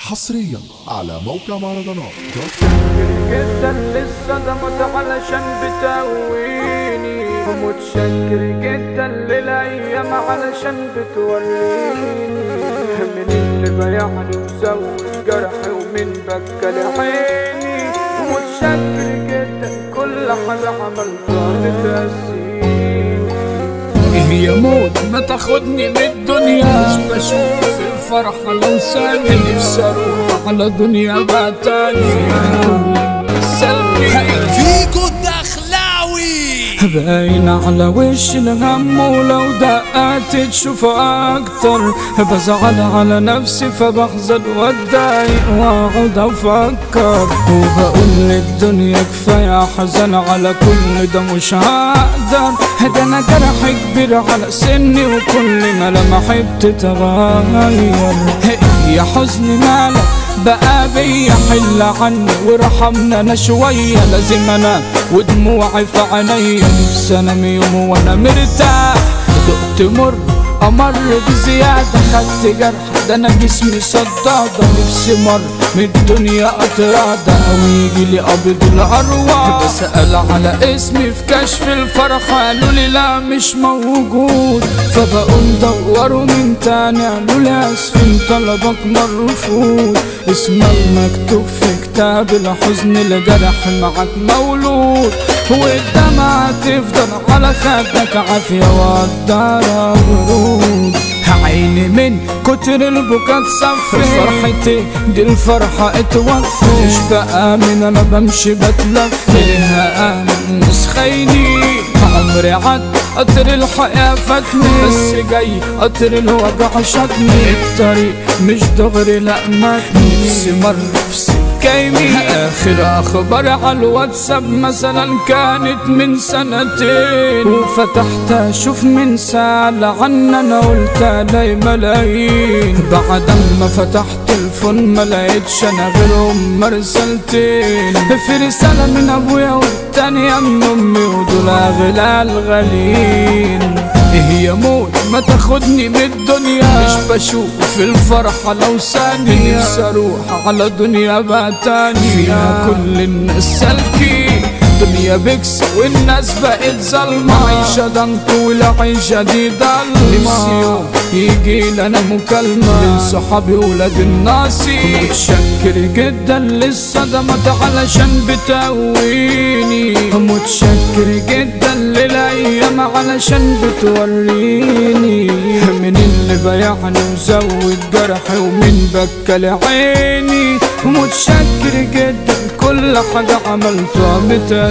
حصريا على موقع مهرجانات دوت كوم. جدا للصدمات علشان بتقويني ومتشكر جدا للايام علشان بتوريني من اللي بايعني وزود جرحي ومن بكى لعيني ومتشكر جدا كل حاجة عملتها بتأسيني هي موت ما تاخدني من الدنيا مش بشوف الفرحة لو ثانية نفسي اروح على دنيا بقى تانية سلبي فيكو الدخلاوي باين على وش الهم ولو دقات تشوف اكتر بزعل على نفسي فبحزن واتضايق واقعد افكر وبقول للدنيا كفايه حزن على كل ده مش هقدر ده انا جرح كبير على سني وكل ملامحي بتتغير يا حزني مالك بقى بيا حل عني وارحمنا انا شوية لازم انا ودموعي في عينيا نفسي انام يوم وانا مرتاح دقت مر امر بزيادة خدت جرح ده انا جسمي صدادة نفسي مر من الدنيا اترادة او يجي لي قبض الارواح بسأل على اسمي في كشف الفرح قالوا لي لا مش موجود فبقوم دوروا من تاني قالوا لي اسفين طلبك مرفوض اسمك مكتوب في كتاب الحزن الجرح معك مولود والدمعة تفضل على خدك عافية وقدر برود عيني من كتر البكا تصفي فرحتي دي الفرحة اتوفي مش بآمن انا بمشي بتلف ليها آمن نسخيني عمري عد قطر الحياة فاتني بس جاي قطر الوجع شدني الطريق مش دغري لا ماتني نفسي مر في سكة يمين آخر أخبار على الواتساب مثلا كانت من سنتين وفتحت أشوف من ساعة لعن أنا قلت علي ملايين بعد ما فتحت الفون ما لقيتش أنا غيرهم مرسلتين في رسالة من أبويا والتانية من أمي ودول أغلى الغاليين هي موت ما تاخدني من الدنيا مش بشوف الفرحة لو ثانية نفسي اروح على دنيا بقى تاني فيها كل الناس سالكين دنيا بكس والناس بقت ظلمة عيشة ضنك والعيشة دي ضلمة نفسي يوم يجي لنا مكالمة من صحابي ولاد الناصي متشكر جدا للصدمات علشان بتقويني متشكر جدا للايام علشان بتوريني من اللي بايعني وزود جرحي ومن بكى لعيني ومتشكر جدا كل حاجة عملتها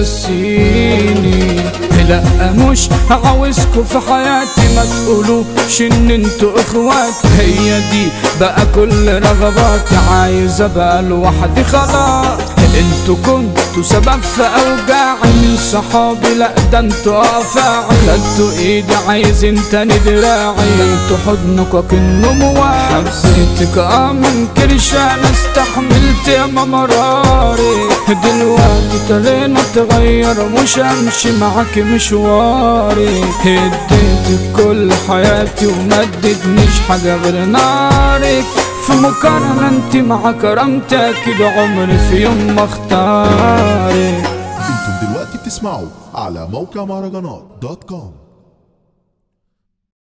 بتأسيني لا مش عاوزكوا في حياتي ما تقولوش ان انتوا اخوات هي دي بقى كل رغباتي عايز ابقى لوحدي خلاص انتوا كنتوا سبب في اوجاعي من صحابي لا ده انتوا افاعي خدتوا ايدي عايزين تاني دراعي ده انتوا حضنكوا كأنه مواعي حبيتك اه من كرش انا استحملت يا مراري دلوقتي ترينا تغير مش امشي معاك مشواري اديتك كل حياتي وما اديتنيش حاجه غير نارك في مقارنة انت مع كرامتك اكيد عمري في يوم ما اختارك انتم دلوقتي بتسمعوا على موقع مهرجانات دوت كوم